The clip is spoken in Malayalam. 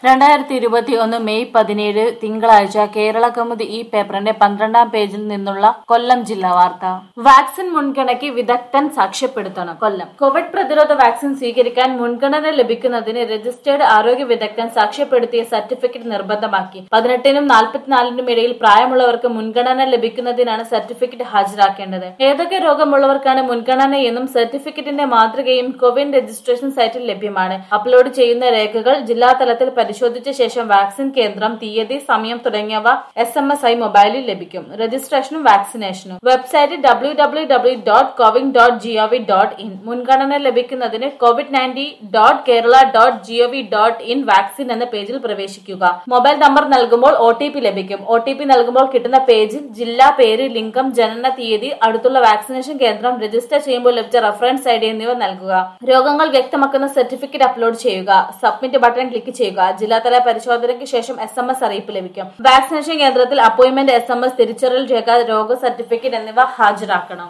രണ്ടായിരത്തി ഇരുപത്തി ഒന്ന് മെയ് പതിനേഴ് തിങ്കളാഴ്ച കേരള കൗമുദി ഈ പേപ്പറിന്റെ പന്ത്രണ്ടാം പേജിൽ നിന്നുള്ള കൊല്ലം ജില്ലാ വാർത്ത വാക്സിൻ മുൻഗണനയ്ക്ക് വിദഗ്ധൻ സാക്ഷ്യപ്പെടുത്തണം കൊല്ലം കോവിഡ് പ്രതിരോധ വാക്സിൻ സ്വീകരിക്കാൻ മുൻഗണന ലഭിക്കുന്നതിന് രജിസ്റ്റേർഡ് ആരോഗ്യ വിദഗ്ധൻ സാക്ഷ്യപ്പെടുത്തിയ സർട്ടിഫിക്കറ്റ് നിർബന്ധമാക്കി പതിനെട്ടിനും നാൽപ്പത്തിനാലിനും ഇടയിൽ പ്രായമുള്ളവർക്ക് മുൻഗണന ലഭിക്കുന്നതിനാണ് സർട്ടിഫിക്കറ്റ് ഹാജരാക്കേണ്ടത് ഏതൊക്കെ രോഗമുള്ളവർക്കാണ് മുൻഗണനയെന്നും സർട്ടിഫിക്കറ്റിന്റെ മാതൃകയും കോവിൻ രജിസ്ട്രേഷൻ സൈറ്റിൽ ലഭ്യമാണ് അപ്ലോഡ് ചെയ്യുന്ന രേഖകൾ ജില്ലാതലത്തിൽ പരിശോധിച്ച ശേഷം വാക്സിൻ കേന്ദ്രം തീയതി സമയം തുടങ്ങിയവ എസ് എം എസ് ഐ മൊബൈലിൽ ലഭിക്കും രജിസ്ട്രേഷനും വാക്സിനേഷനും website W W W dot CoWIN dot G O V dot in മുൻഗണന ലഭിക്കുന്നതിന് COVID nineteen dot Kerala dot G O V dot in vaccine എന്ന പേജിൽ പ്രവേശിക്കുക മൊബൈൽ നമ്പർ നൽകുമ്പോൾ ഒ ടി പി ലഭിക്കും ഒ ടി പി നൽകുമ്പോൾ കിട്ടുന്ന പേജിൽ ജില്ലാ പേര് ലിംഗം ജനന തീയതി അടുത്തുള്ള വാക്സിനേഷൻ കേന്ദ്രം രജിസ്റ്റർ ചെയ്യുമ്പോൾ ലഭിച്ച റഫറൻസ് ഐ ഡി എന്നിവ നൽകുക രോഗങ്ങൾ വ്യക്തമാക്കുന്ന സർട്ടിഫിക്കറ്റ് അപ്ലോഡ് ചെയ്യുക സബ്മിറ്റ് ബട്ടൺ ക്ലിക്ക് ചെയ്യുക ജില്ലാതല പരിശോധനയ്ക്ക് ശേഷം എസ് എം എസ് അറിയിപ്പ് ലഭിക്കും വാക്സിനേഷൻ കേന്ദ്രത്തിൽ അപ്പോയിന്റ്മെന്റ് എസ് എം എസ് തിരിച്ചറിയൽ രേഖ രോഗ സർട്ടിഫിക്കറ്റ് എന്നിവ ഹാജരാക്കണം